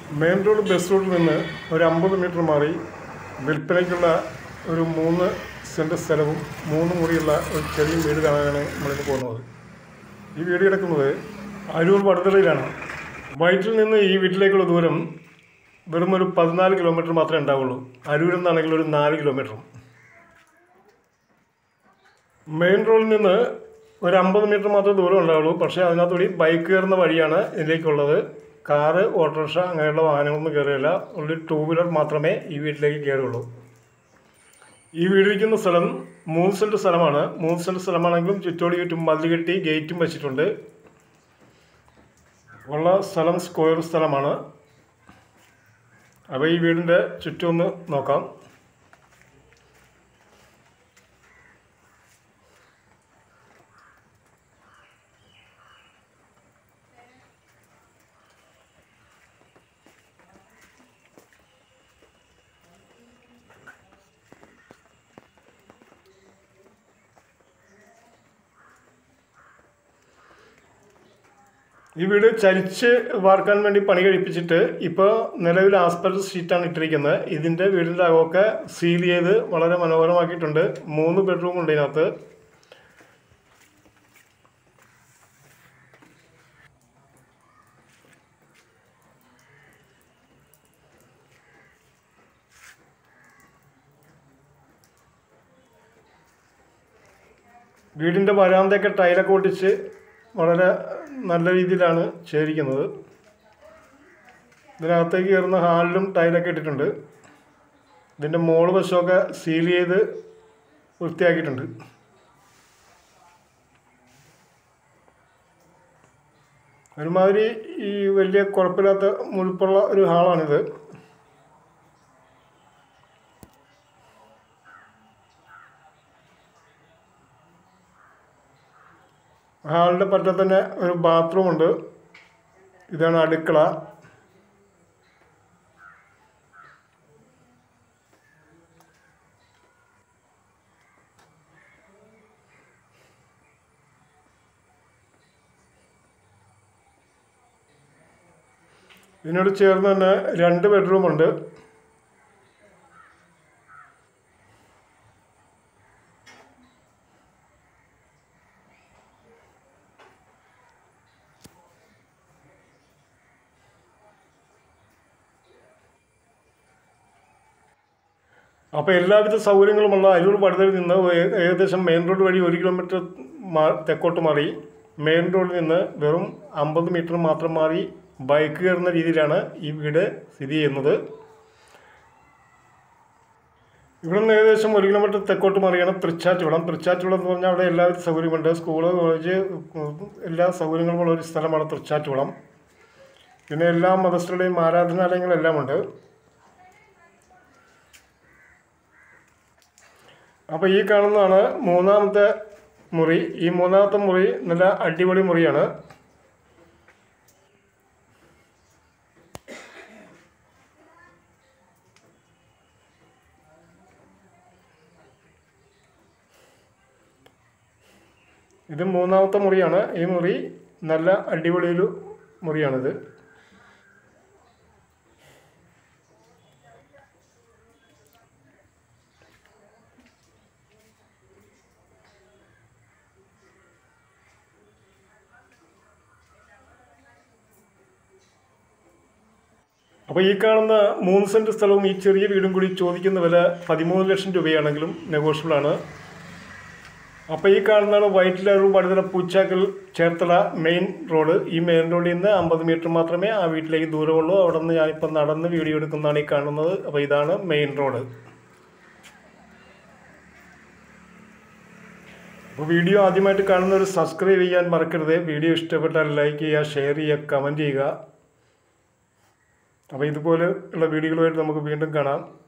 main road bus റൂട്ടിൽ നിന്ന് ഒരു അമ്പത് മീറ്റർ മാറി വിൽപ്പനയ്ക്കുള്ള ഒരു മൂന്ന് സെൻറ് സ്ഥലവും മൂന്ന് മുറിയുള്ള ഒരു ചെറിയ വീട് കാണാനാണ് നമ്മളിന്ന് പോകുന്നത് ഈ വീട് കിടക്കുന്നത് അരൂർ വടുതലയിലാണ് വയറ്റിൽ നിന്ന് ഈ വീട്ടിലേക്കുള്ള ദൂരം വെറും ഒരു പതിനാല് കിലോമീറ്റർ മാത്രമേ ഉണ്ടാവുള്ളൂ അരൂരിൽ നിന്നാണെങ്കിൽ ഒരു നാല് കിലോമീറ്ററും മെയിൻ റോഡിൽ നിന്ന് ഒരു അമ്പത് മീറ്റർ മാത്രമേ ദൂരം ഉണ്ടാവുള്ളൂ പക്ഷേ അതിനകത്തുകൂടി ബൈക്ക് കയറുന്ന വഴിയാണ് ഇതിലേക്കുള്ളത് കാറ് ഓട്ടോറിക്ഷ അങ്ങനെയുള്ള വാഹനങ്ങളൊന്നും കയറില്ല ഉള്ളി ടൂ വീലർ മാത്രമേ ഈ വീട്ടിലേക്ക് കയറുള്ളൂ ഈ വീടിരിക്കുന്ന സ്ഥലം മൂന്ന് സെൻറ്റ് സ്ഥലമാണ് മൂന്ന് സെൻറ്റ് സ്ഥലമാണെങ്കിലും ചുറ്റോടി ചുറ്റും മതിൽ കെട്ടി ഗേറ്റും വെച്ചിട്ടുണ്ട് ഉള്ള സ്ഥലം സ്ക്വയർ സ്ഥലമാണ് അപ്പോൾ ഈ വീടിൻ്റെ ചുറ്റും ഒന്ന് നോക്കാം ഈ വീട് ചരിച്ച് വാർക്കാൻ വേണ്ടി പണി കഴിപ്പിച്ചിട്ട് ഇപ്പോൾ നിലവിൽ ആസ്പെക്ട് ഷീറ്റാണ് ഇട്ടിരിക്കുന്നത് ഇതിൻ്റെ വീടിൻ്റെ അകമൊക്കെ സീൽ ചെയ്ത് വളരെ മനോഹരമാക്കിയിട്ടുണ്ട് മൂന്ന് ബെഡ്റൂം ഉണ്ട് ഇതിനകത്ത് വീടിൻ്റെ വരാന്തയൊക്കെ ടൈലൊക്കെ ഒട്ടിച്ച് വളരെ നല്ല രീതിയിലാണ് ചെയ്തിരിക്കുന്നത് ഇതിനകത്തേക്ക് കയറുന്ന ഹാളിലും ടൈലൊക്കെ ഇട്ടിട്ടുണ്ട് ഇതിൻ്റെ മോള് വശമൊക്കെ സീൽ ചെയ്ത് വൃത്തിയാക്കിയിട്ടുണ്ട് ഒരുമാതിരി ഈ വലിയ കുഴപ്പമില്ലാത്ത മുഴുപ്പുള്ള ഒരു ഹാളാണിത് ഹാളിൻ്റെ പറ്റത്ത് തന്നെ ഒരു ബാത്റൂം ഉണ്ട് ഇതാണ് അടുക്കള ഇതിനോട് ചേർന്ന് തന്നെ രണ്ട് ബെഡ്റൂം ഉണ്ട് അപ്പോൾ എല്ലാവിധ സൗകര്യങ്ങളുമുള്ള അരൂർ പടുതയിൽ നിന്ന് ഏ- ഏകദേശം മെയിൻ റോഡ് വഴി ഒരു കിലോമീറ്റർ മാ- തെക്കോട്ട് മാറി മെയിൻ റോഡിൽ നിന്ന് വെറും അമ്പത് മീറ്റർ മാത്രം മാറി ബൈക്ക് കയറുന്ന രീതിയിലാണ് ഈ വീട് സ്ഥിതി ചെയ്യുന്നത് ഇവിടെ നിന്ന് ഏകദേശം ഒരു കിലോമീറ്റർ തെക്കോട്ട് മാറിയാണ് തൃച്ചാറ്റുകുളം തൃച്ചാറ്റുകുളം എന്ന് പറഞ്ഞാൽ അവിടെ എല്ലാവിധ സൗകര്യമുണ്ട് സ്കൂള് കോളേജ് ഉം, എല്ലാ സൗകര്യങ്ങളുമുള്ള ഒരു സ്ഥലമാണ് തൃച്ചാറ്റുകുളം പിന്നെ എല്ലാ മതസ്ഥരുടെയും ആരാധനാലയങ്ങളെല്ലാം ഉണ്ട് അപ്പോൾ ഈ കാണുന്നതാണ് മൂന്നാമത്തെ മുറി ഈ മൂന്നാമത്തെ മുറി നല്ല അടിപൊളി മുറിയാണ് ഇത് മൂന്നാമത്തെ മുറിയാണ് ഈ മുറി നല്ല അടിപൊളി ഒരു മുറിയാണിത് അപ്പോൾ ഈ കാണുന്ന മൂന്ന് സെൻറ്റ് സ്ഥലവും ഈ ചെറിയ വീടും കൂടി ചോദിക്കുന്ന വില പതിമൂന്ന് ലക്ഷം രൂപയാണെങ്കിലും നെഗോഷ്യബിൾ ആണ് അപ്പോൾ ഈ കാണുന്നതാണ് വൈറ്റിലൂർ പടുതല പൂച്ചാക്കൽ ചേർത്തല മെയിൻ റോഡ് ഈ മെയിൻ റോഡിൽ നിന്ന് അമ്പത് മീറ്റർ മാത്രമേ ആ വീട്ടിലേക്ക് ദൂരമുള്ളൂ അവിടെ നിന്ന് ഞാനിപ്പോൾ നടന്ന് വീഡിയോ എടുക്കുന്നതാണ് ഈ കാണുന്നത് അപ്പോൾ ഇതാണ് മെയിൻ റോഡ് അപ്പോൾ വീഡിയോ ആദ്യമായിട്ട് കാണുന്നവർ സബ്സ്ക്രൈബ് ചെയ്യാൻ മറക്കരുത് വീഡിയോ ഇഷ്ടപ്പെട്ടാൽ ലൈക്ക് ചെയ്യുക ഷെയർ ചെയ്യുക കമൻറ്റ് ചെയ്യുക അപ്പോൾ ഇതുപോലെ ഉള്ള വീഡിയോകളുമായിട്ട് നമുക്ക് വീണ്ടും കാണാം